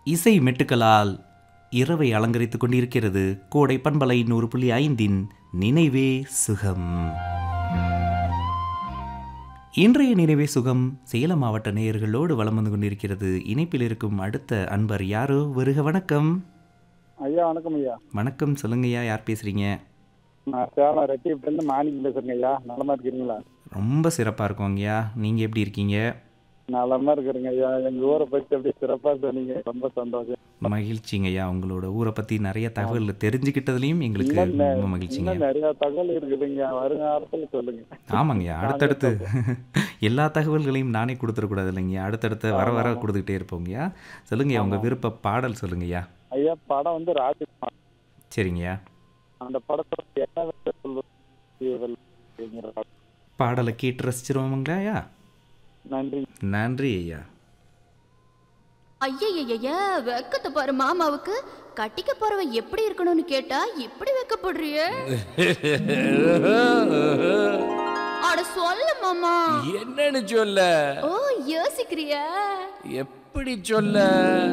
இசை மெட்டுக்களால் இரவை அலங்கரித்துக் கொண்டிருக்கிறது கோடை பண்பலை நூறு புள்ளி ஐந்தின் நினைவே சுகம் இன்றைய நினைவே சுகம் சேலம் மாவட்ட நேயர்களோடு வலம் வந்து கொண்டிருக்கிறது இணைப்பில் இருக்கும் அடுத்த அன்பர் யாரோ வருக வணக்கம் ஐயா வணக்கம் ஐயா வணக்கம் சொல்லுங்கய்யா யார் பேசுறீங்க நான் சேலம் ரெட்டியிலேருந்து மாணிக்கம் பேசுறேங்க ஐயா நலமா இருக்கிறீங்களா ரொம்ப சிறப்பாக இருக்கோங்கய்யா நீங்கள் எப்படி இருக்கீங்க நலமா இருக்கிறேங்க ஐயா எங்க ஊரை பத்தி அப்படி சிறப்பா சொன்னீங்க ரொம்ப சந்தோஷம் மகிழ்ச்சிங்கய்யா உங்களோட ஊரை பற்றி நிறைய தகவல் தெரிஞ்சுக்கிட்டதுலையும் எங்களுக்கு இன்னும் நெ- ரொம்ப மகிழ்ச்சிங்க இன்னும் நிறைய தகவல் இருக்குதுங்க வருங்காலத்துல சொல்லுங்க ஆமாங்கய்யா அடுத்தடுத்து எல்லா தகவல்களையும் நானே கொடுத்துடக்கூடாது இல்லைங்கய்யா அடுத்தடுத்து வர வர கொடுத்துக்கிட்டே இருப்போங்கய்யா சொல்லுங்கய்யா உங்கள் விருப்ப பாடல் சொல்லுங்கய்யா ஐயா படம் வந்து ராஜகுமார் சரிங்கய்யா அந்த படத்தோட என்ன வேலை சொல்லுவது அப்படிங்கிற படம். பாடலை கேட்டு ரசிச்சிருவோமுங்களாயா நன்றி நன்றி ஐயா ஐயய்யய்ய வெக்கத்தை பாரு மாமாவுக்கு கட்டிக்க போறவன் எப்படி இருக்கணும்னு கேட்டா இப்படி வெக்கப்படுறிய அட சொல்ல மாமா என்னன்னு சொல்ல ஓ யோசிக்கிறியா எப்படி சொல்ல